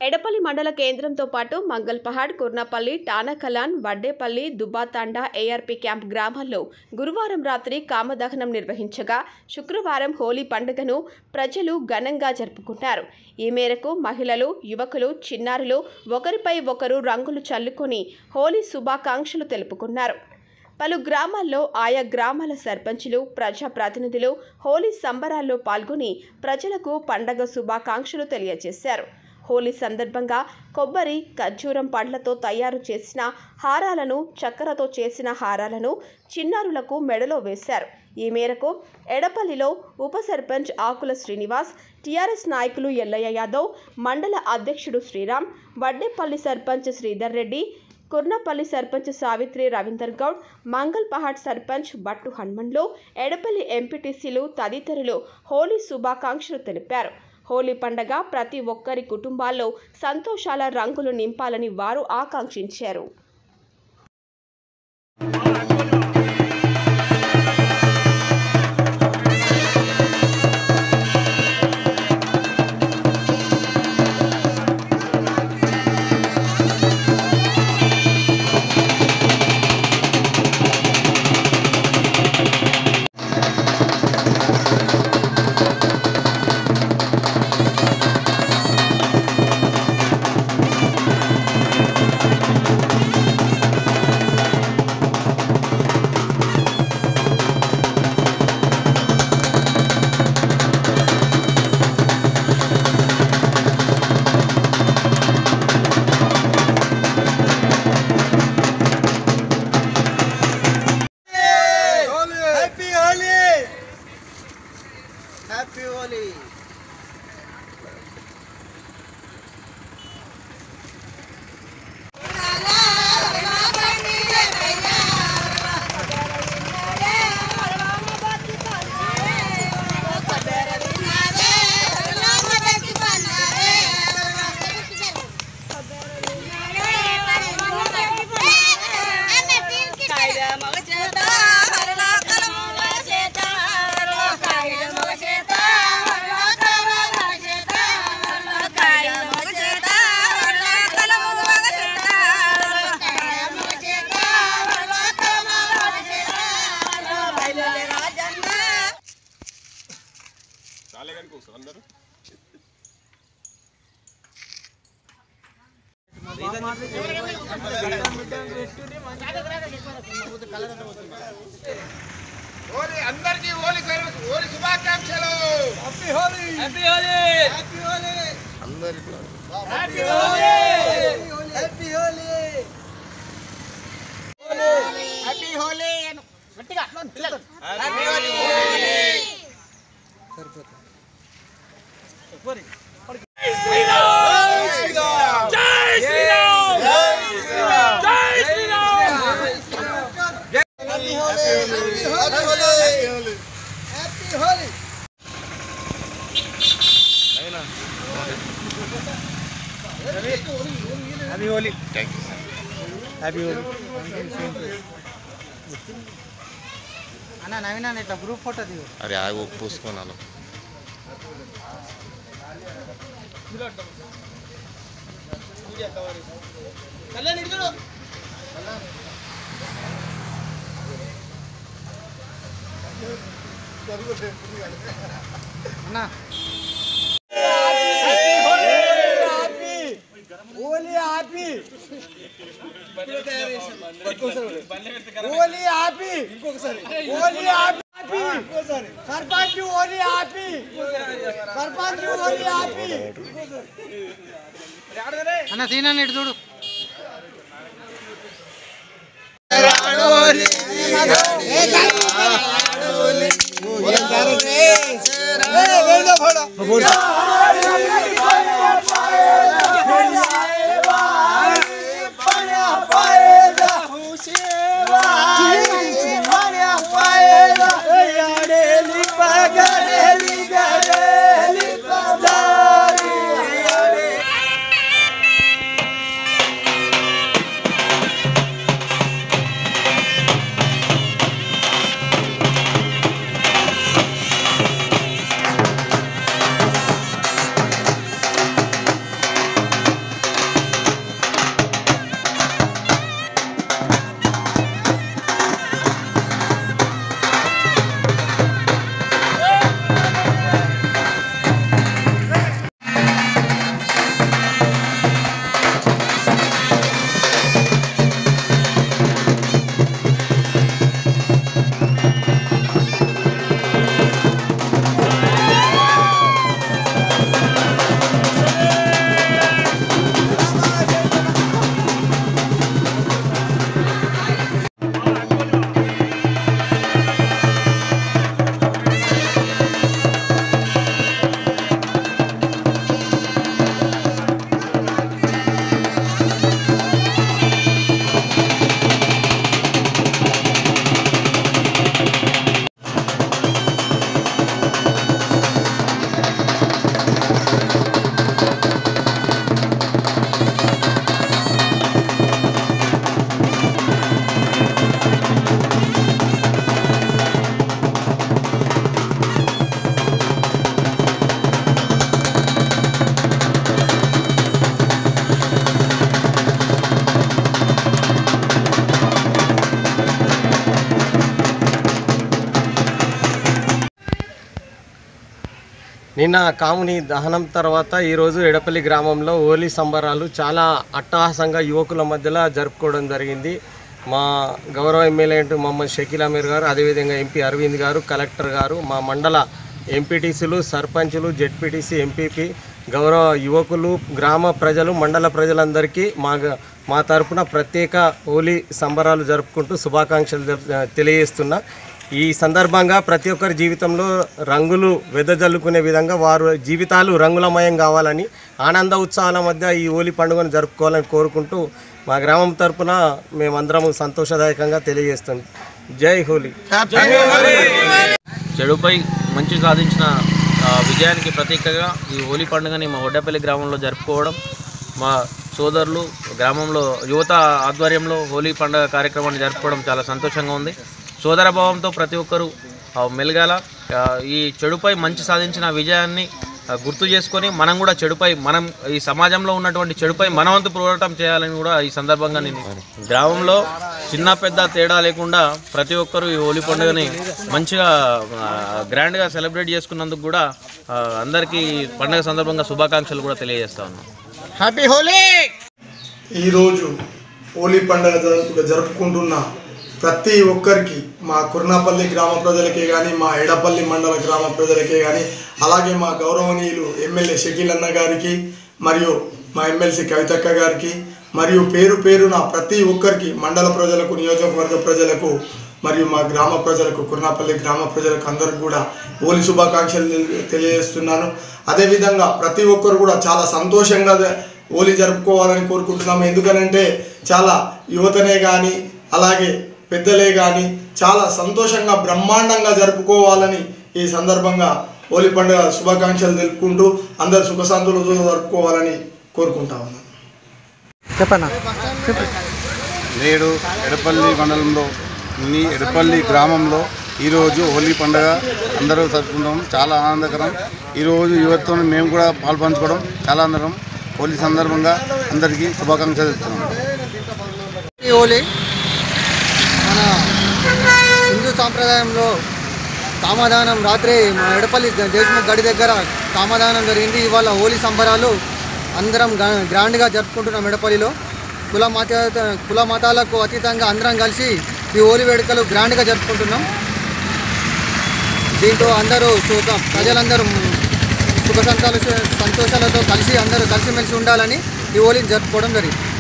ఎడపల్లి మండల కేంద్రంతో పాటు మంగల్పహాడ్ కుర్నపల్లి టానకలాన్ వడ్డేపల్లి దుబ్బాతాండా ఏఆర్పీ క్యాంప్ గ్రామాల్లో గురువారం రాత్రి కామదహనం నిర్వహించగా శుక్రవారం హోలీ పండుగను ప్రజలు ఘనంగా జరుపుకున్నారు ఈ మేరకు మహిళలు యువకులు చిన్నారులు ఒకరిపై ఒకరు రంగులు చల్లుకొని హోలీ శుభాకాంక్షలు తెలుపుకున్నారు పలు గ్రామాల్లో ఆయా గ్రామాల సర్పంచులు ప్రజాప్రతినిధులు హోలీ సంబరాల్లో పాల్గొని ప్రజలకు పండగ శుభాకాంక్షలు తెలియజేశారు హోలీ సందర్భంగా కొబ్బరి ఖర్జూరం పండ్లతో తయారు చేసిన హారాలను చక్కెరతో చేసిన హారాలను చిన్నారులకు మెడలో వేశారు ఈ మేరకు ఎడపల్లిలో ఉప సర్పంచ్ ఆకుల శ్రీనివాస్ టీఆర్ఎస్ నాయకులు ఎల్లయ్య యాదవ్ మండల అధ్యక్షుడు శ్రీరామ్ వడ్డేపల్లి సర్పంచ్ శ్రీధర్ రెడ్డి కుర్నపల్లి సర్పంచ్ సావిత్రి రవీందర్ గౌడ్ మంగల్ పహాడ్ సర్పంచ్ బట్టు హనుమన్లు ఎడపల్లి ఎంపీటీసీలు తదితరులు హోలీ శుభాకాంక్షలు తెలిపారు హోలీ పండగ ప్రతి ఒక్కరి కుటుంబాల్లో సంతోషాల రంగులు నింపాలని వారు ఆకాంక్షించారు హ్యాపీ హోలీ హ్యాపీ హోలీ హోలీ అందరికీ హోలీ సర్వీస్ హోలీ శుభాకాంక్షలు happy Holi happy Holi happy Holi happy Holi happy Holi happy Holi గట్టిగా పిల్లలు హ్యాపీ హోలీ జై శ్రీరామ్ జై Shriram happy Holi happy Holi happy Holi happy Holi happy Holi అన్న నవీన ఇట్లా గ్రూప్ ఫోటో దిగు అరే ఆగు పూసుకున్నాను అన్న Holi happy Holi happy Holi happy sarpanch Holi happy sarpanch Holi happy అన్న సీనా ఇటు చూడు జై నిన్న కాముని దహనం తర్వాత ఈరోజు ఎడపల్లి గ్రామంలో హోలీ సంబరాలు చాలా అట్టహాసంగా యువకుల మధ్యలో జరుపుకోవడం జరిగింది మా గౌరవ ఎమ్మెల్యే అయిన మొహమ్మద్ షకీల్ అమీర్ గారు అదేవిధంగా ఎంపీ అరవింద్ గారు కలెక్టర్ గారు మా మండల ఎంపీటీసీలు సర్పంచులు జెడ్పీటీసీ ఎంపీపీ గౌరవ యువకులు గ్రామ ప్రజలు మండల ప్రజలందరికీ మా గ- మా తరపున ప్రత్యేక హోలీ సంబరాలు జరుపుకుంటూ శుభాకాంక్షలు జరుపు- తెలియజేస్తున్నా ఈ సందర్భంగా ప్రతి ఒక్కరి జీవితంలో రంగులు వెదజల్లుకునే విధంగా వారు జీవితాలు రంగులమయం కావాలని ఆనంద ఉత్సాహాల మధ్య ఈ హోలీ పండుగను జరుపుకోవాలని కోరుకుంటూ మా గ్రామం తరపున మేమందరం సంతోషదాయకంగా తెలియజేస్తుంది జై హోలీ చెడుపై మంచి సాధించిన ఆ, విజయానికి ప్రతీకగా ఈ హోలీ పండుగని మా ఒడ్డపల్లి గ్రామంలో జరుపుకోవడం మా సోదరులు గ్రామంలో యువత ఆధ్వర్యంలో హోలీ పండుగ కార్యక్రమాన్ని జరుపుకోవడం చాలా సంతోషంగా ఉంది సోదరభావంతో ప్రతి ఒక్కరూ ఆ, మెలగాల ఆ, ఈ చెడుపై మంచి సాధించిన విజయాన్ని ఆ, గుర్తు చేసుకొని మనం కూడా చెడుపై మనం ఈ సమాజంలో ఉన్నటువంటి చెడుపై మనవంతు పోరాటం చేయాలని కూడా ఈ సందర్భంగా నేను గ్రామంలో చిన్న పెద్ద తేడా లేకుండా ప్రతి ఒక్కరూ ఈ హోలీ పండుగని మంచిగా ఆ, గ్రాండ్గా సెలబ్రేట్ చేసుకున్నందుకు కూడా ఆ, అందరికీ ఈ పండుగ సందర్భంగా శుభాకాంక్షలు కూడా తెలియజేస్తా ఉన్నాను హ్యాపీ హోలీ ఈరోజు హోలీ పండుగ జరుపు జరుపుకుంటున్న ప్రతి ఒక్కరికి మా కుర్నాపల్లి గ్రామ ప్రజలకే కానీ మా ఎడపల్లి మండల గ్రామ ప్రజలకే కానీ అలాగే మా గౌరవనీయులు ఎమ్మెల్యే షకీల్ అన్న గారికి మరియు మా ఎమ్మెల్సీ కవితక్క గారికి మరియు పేరు పేరున ప్రతి ఒక్కరికి మండల ప్రజలకు నియోజకవర్గ ప్రజలకు మరియు మా గ్రామ ప్రజలకు కుర్నాపల్లి గ్రామ ప్రజలకు అందరికి కూడా హోలీ శుభాకాంక్షలు తెలి- తెలియజేస్తున్నాను అదేవిధంగా ప్రతి ఒక్కరు కూడా చాలా సంతోషంగా జ- హోలీ జరుపుకోవాలని కోరుకుంటున్నాము ఎందుకనంటే చాలా యువతనే కానీ అలాగే పెద్దలే కానీ చాలా సంతోషంగా బ్రహ్మాండంగా జరుపుకోవాలని ఈ సందర్భంగా హోలీ పండుగ శుభాకాంక్షలు తెలుపుకుంటూ అందరు సుఖశాంతులతో జరుపుకోవాలని కోరుకుంటా ఉన్నాను చెప్పన్నా నేడు ఎడపల్లి మండలంలో నీ ఎడపల్లి గ్రామంలో ఈరోజు హోలీ పండుగ అందరూ జరుపుకుంటాం చాలా ఆనందకరం ఈరోజు యువతతో మేము కూడా పాల్పంచుకోవడం చాలా ఆనందకరం హోలీ సందర్భంగా అందరికీ శుభాకాంక్షలు చెప్తున్నాం ఈ హోలీ మన హిందూ సాంప్రదాయంలో కామదానం రాత్రి మన ఎడపల్లి దేశముఖ్ గడి దగ్గర కామదానం జరిగింది ఇవాళ హోలీ సంబరాలు అందరం గా- గ్రాండ్గా జరుపుకుంటున్నాం ఎడపల్లిలో కుల మత కుల మతాలకు అతీతంగా అందరం కలిసి ఈ హోలీ వేడుకలు గ్రాండ్గా జరుపుకుంటున్నాం దీంతో అందరూ సుఖ ప్రజలందరూ సుఖ సంతాలు సంతోషాలతో కలిసి అందరూ కలిసిమెలిసి ఉండాలని ఈ హోలీని జరుపుకోవడం జరిగింది